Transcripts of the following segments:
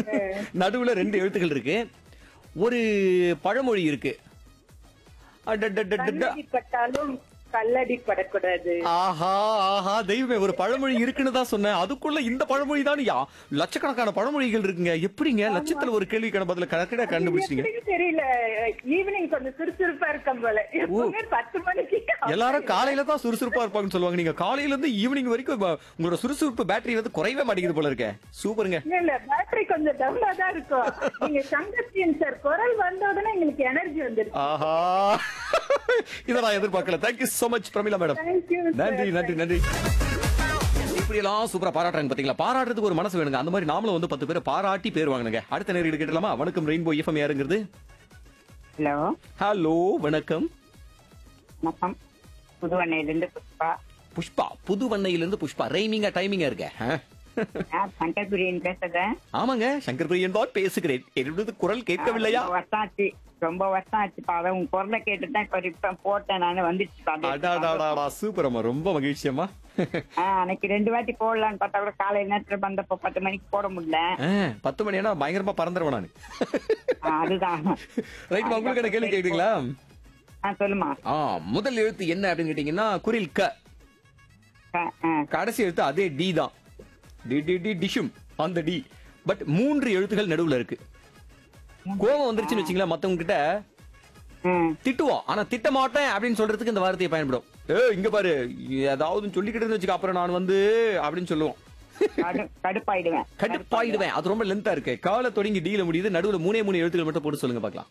நடுவுல ரெண்டு எழுத்துக்கள் இருக்கு ஒரு பழமொழி இருக்கு அடடடடடா. கல்லடி பட்டாலும் கல்லடி படக்கூடாது ஆஹா ஆஹா தெய்வமே ஒரு பழமொழி இருக்குன்னு தான் சொன்னேன் அதுக்குள்ள இந்த பழமொழி தானியா லட்சக்கணக்கான பழமொழிகள் இருக்குங்க எப்படிங்க லட்சத்துல ஒரு கேள்விக்கான பதில கணக்கிட கண்டுபிடிச்சிட்டீங்க எப்படின்னு தெரியல ஈவினிங் கொஞ்சம் சுறுசுறுப்பா இருக்கும் போல எப்பவுமே பத்து மணிக்கு எல்லாரும் காலையில தான் சுறுசுறுப்பா இருப்பாங்கன்னு சொல்லுவாங்க நீங்க காலையில இருந்து ஈவினிங் வரைக்கும் ப- உங்களோட சுறுசுறுப்பு பேட்டரி வந்து குறையவே மாட்டேங்குது போல இருக்கே சூப்பருங்க இல்ல இல்ல பேட்டரி கொஞ்சம் டவுனா தான் இருக்கும் நீங்க சங்கத்தியன் சார் குரல் வந்த உடனே எங்களுக்கு எனர்ஜி வந்துருச்சு ஆஹா இதை நான் எதிர்பார்க்கல thank you so much Pramila madam thank you நன்றி நன்றி நன்றி இப்படி எல்லாம் சூப்பரா பாராட்டுறாங்க பாத்தீங்களா பாராட்டுறதுக்கு ஒரு மனசு வேணுங்க அந்த மாதிரி நாமளும் வந்து பத்து பேரை பாராட்டி பேர் வாங்கினுங்க அடுத்த நேரம் கேட்டலாமா வணக்கம் ரெயின்போ எஃப்எம் யாருங்கிறது ஹலோ ஹலோ வணக்கம் வணக்கம் புதுவண்ணையிலிருந்து புஷ்பா புஷ்பா புது வண்ணையிலிருந்து புஷ்பா ரைமிங்கா டைமிங்கா இருக்க ஆ? நான் சங்கர் பிரியன் பேசுறேன் ஆமாங்க சங்கர் பிரியன் தான் பேசுகிறேன் என்னுடைய குரல் கேட்கவில்லையா ரொம்ப வருஷம் ஆச்சு ரொம்ப வருஷம் ஆச்சு பாவம் உன் குரலை கேட்டுட்டு தான் இப்ப இப்ப போட்டேன் நான் வந்துச்சு பாரு. அடாடாடாடா சூப்பர் அம்மா ரொம்ப மகிழ்ச்சியம்மா ஆ, அன்னைக்கு ரெண்டு வாட்டி போடலான்னு பார்த்தா கூட காலையில நேரத்துல வந்தப்போ பத்து மணிக்கு போட முடியல ஆ, பத்து மணி ஆனா பயங்கரமா பறந்துருவேன் நான் ஆ, அதுதான் ரைட் உங்களுக்கு என்ன கேள்வி கேக்குறீங்களா ஆ சொல்லுமா ஆ முதல் எழுத்து என்ன அப்படின்னு கேட்டீங்கன்னா குரில் க ஆ, ஆ. கடைசி எழுத்து அதே டி தான் டி டி டி டிஷும் அந்த டி பட் மூன்று எழுத்துகள் நடுவுல இருக்கு கோவம் வந்துருச்சுன்னு வச்சுங்களேன் மத்தவங்க கிட்ட ம். திட்டுவோம் ஆனா திட்ட மாட்டேன் அப்படின்னு சொல்றதுக்கு இந்த வார்த்தையை பயன்படும் ஏ இங்க பாரு ஏதாவது சொல்லிக்கிட்டு வச்சுக்க அப்புறம் நான் வந்து அப்படின்னு சொல்லுவோம் கடு- கடுப்பாயிடுவேன் கடுப்பாயிடுவேன் அது ரொம்ப லென்த்தா இருக்கு காலை தொடங்கி டீல முடியுது நடுவுல மூணே மூணு எழுத்துக்கள் மட்டும் போட்டு சொல்லுங்க பார்க்கலாம்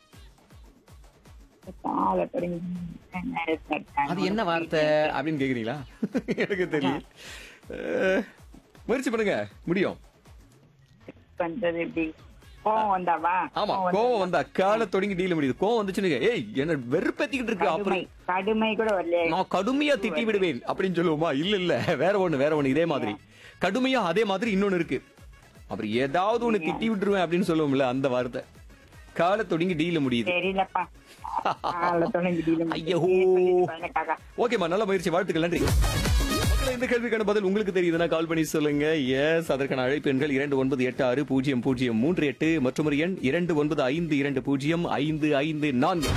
காலை தொடங்கி என்ன எழுத்து? அது என்ன வார்த்தை அப்படின்னு கேக்குறீங்களா எனக்கு தெரியல அஹ், முயற்சி பண்ணுங்க முடியும் பண்றது எப்படி கோவம் வந்தாவா ஆமா கோவம் வந்தா காலை தொடங்கி டீல முடியுது கோவம் வந்துச்சுன்னு ஏய் என்ன வெறுப்பேத்திக்கிட்டு இருக்கு கடுமை அப்புறம் கடுமை கூட வரலையே நான் கடுமையா திட்டி விடுவேன் அப்படின்னு சொல்லுவோமா இல்ல இல்ல வேற ஒண்ணு வேற ஒண்ணு இதே மாதிரி கடுமையா அதே மாதிரி இன்னொன்னு இருக்கு அப்புறம் ஏதாவது ஒண்ணு திட்டி விட்டுருவேன் அப்படின்னு சொல்லுவோம்ல அந்த வார்த்தை காலை தொடங்கி டீல முடியுது தெரியலப்பா காலை தொடங்கி டீல ஐயோ. எனக்காக ஓகேமா நல்ல முயற்சி வாழ்த்துக்கள் நன்றி மக்களே, இந்த கேள்விக்கான பதில் உங்களுக்கு தெரியுதுன்னா கால் பண்ணி சொல்லுங்க எஸ் அதற்கான அழைப்பு எண்கள் இரண்டு ஒன்பது எட்டு ஆறு பூஜ்ஜியம் பூஜ்ஜியம் மூன்று எட்டு மற்றும் ஒரு எண் இரண்டு ஒன்பது ஐந்து இரண்டு பூஜ்ஜியம் ஐந்து ஐந்து நான்கு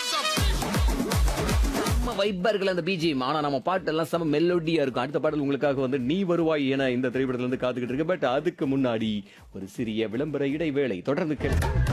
நம்ம வைப்பர்கள் அந்த பிஜிஎம் ஆனா நம்ம பாட்டு எல்லாம் செம மெலோடியா இருக்கும் அடுத்த பாடல் உங்களுக்காக வந்து நீ வருவாய் என இந்த திரைப்படத்துல இருந்து காத்துக்கிட்டு இருக்கு பட் அதுக்கு முன்னாடி ஒரு சிறிய விளம்பர இடைவேளை தொடர்ந்து கேட்டு